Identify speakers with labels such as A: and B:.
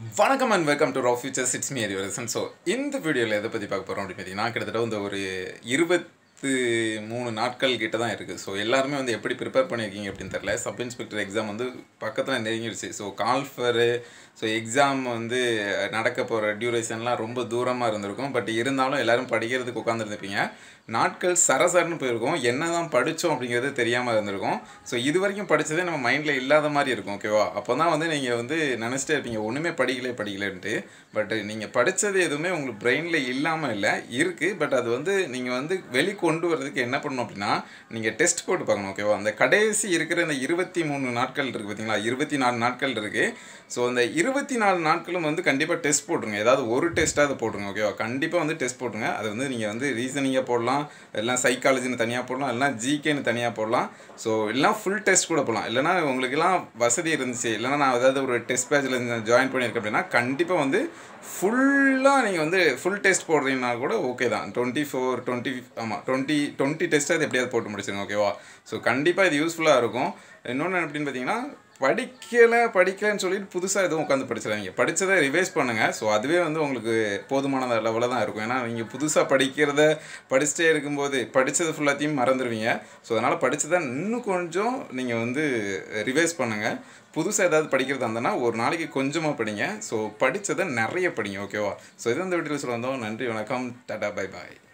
A: வணக்கம் and welcome to ரா futures it's me Erivarasan so இந்த வீடியோவில் எதை பற்றி பார்க்க போகிறோம் அப்படின்னு பார்த்தீங்கன்னா கிட்டத்தட்ட வந்து ஒரு இருபத்து மூணு நாட்கள் கிட்ட தான் இருக்குது ஸோ எல்லாருமே வந்து எப்படி ப்ரிப்பேர் பண்ணியிருக்கீங்க அப்படின்னு தெரில சப் இன்ஸ்பெக்டர் எக்ஸாம் வந்து பக்கத்தில் நெருங்கிடுச்சு ஸோ கால்ஃபரு ஸோ எக்ஸாம் வந்து நடக்க போகிற டியூரேஷன்லாம் ரொம்ப தூரமாக இருந்திருக்கும் பட் இருந்தாலும் எல்லோரும் படிக்கிறதுக்கு உட்காந்துருந்துருப்பீங்க நாட்கள் சரசரன்னு போயிருக்கும் என்ன தான் படித்தோம் அப்படிங்கிறது தெரியாமல் இருந்திருக்கும் ஸோ இது வரைக்கும் படித்ததே நம்ம மைண்டில் இல்லாத மாதிரி இருக்கும் ஓகேவா அப்போ தான் வந்து நீங்கள் வந்து நினச்சிட்டே இருப்பீங்க ஒன்றுமே படிக்கலே படிக்கலன்ட்டு பட் நீங்கள் படித்தது எதுவுமே உங்களுக்கு பிரெயினில் இல்லாமல் இல்லை இருக்குது பட் அது வந்து நீங்கள் வந்து வெளி கொண்டு வரதுக்கு என்ன பண்ணணும் அப்படின்னா நீங்கள் டெஸ்ட் போட்டு பார்க்கணும் ஓகேவா அந்த கடைசி இருக்கிற இந்த இருபத்தி மூணு நாட்கள் இருக்குது பார்த்தீங்களா இருபத்தி நாலு நாட்கள் இருக்குது ஸோ அந்த இருபத்தி நாலு நாட்களும் வந்து கண்டிப்பாக டெஸ்ட் போட்டுருங்க ஏதாவது ஒரு டெஸ்ட்டாவது போட்டுருங்க ஓகேவா கண்டிப்பாக வந்து டெஸ்ட் போட்டுருங்க அது வந்து நீங்கள் வந்து ரீசனிங்காக போடலாம் எல்லாம் சைக்காலஜின்னு தனியாக போடலாம் எல்லாம் ஜிகேன்னு தனியாக போடலாம் ஸோ எல்லாம் ஃபுல் டெஸ்ட் கூட போடலாம் இல்லைனா உங்களுக்கெல்லாம் வசதி இருந்துச்சு இல்லைனா நான் ஏதாவது ஒரு டெஸ்ட் பேட்சில் ஜாயின் பண்ணியிருக்கேன் அப்படின்னா கண்டிப்பாக வந்து ஃபுல்லாக நீங்கள் வந்து ஃபுல் டெஸ்ட் போடுறீங்கன்னா கூட ஓகே தான் டுவெண்ட்டி ஃபோர் டுவெண்ட்டி ஆமாம் டுவெண்ட்டி டுவெண்ட்டி டெஸ்ட்டாக எப்படியாவது போட்டு முடிச்சிருங்க ஓகேவா ஸோ கண்டிப்பாக இது யூஸ்ஃபுல்லாக இருக்கும் இன்னொன்று எப்படின்னு பார்த்தீங்கன்னா படிக்கலை படிக்கலைன்னு சொல்லிட்டு புதுசாக எதுவும் உட்காந்து படிச்சிடாதீங்க படித்ததை ரிவைஸ் பண்ணுங்கள் ஸோ அதுவே வந்து உங்களுக்கு போதுமான லெவலில் தான் இருக்கும் ஏன்னா நீங்கள் புதுசாக படிக்கிறத படிச்சுட்டே இருக்கும்போது படித்தது ஃபுல்லாத்தையும் மறந்துடுவீங்க ஸோ அதனால் படித்ததை இன்னும் கொஞ்சம் நீங்கள் வந்து ரிவைஸ் பண்ணுங்கள் புதுசாக ஏதாவது படிக்கிறதா இருந்தனா ஒரு நாளைக்கு கொஞ்சமாக படிங்க ஸோ படித்ததை நிறைய படிங்க ஓகேவா ஸோ இது வந்து வீட்டில் சொல்ல வந்தோம் நன்றி வணக்கம் டாடா பை பாய்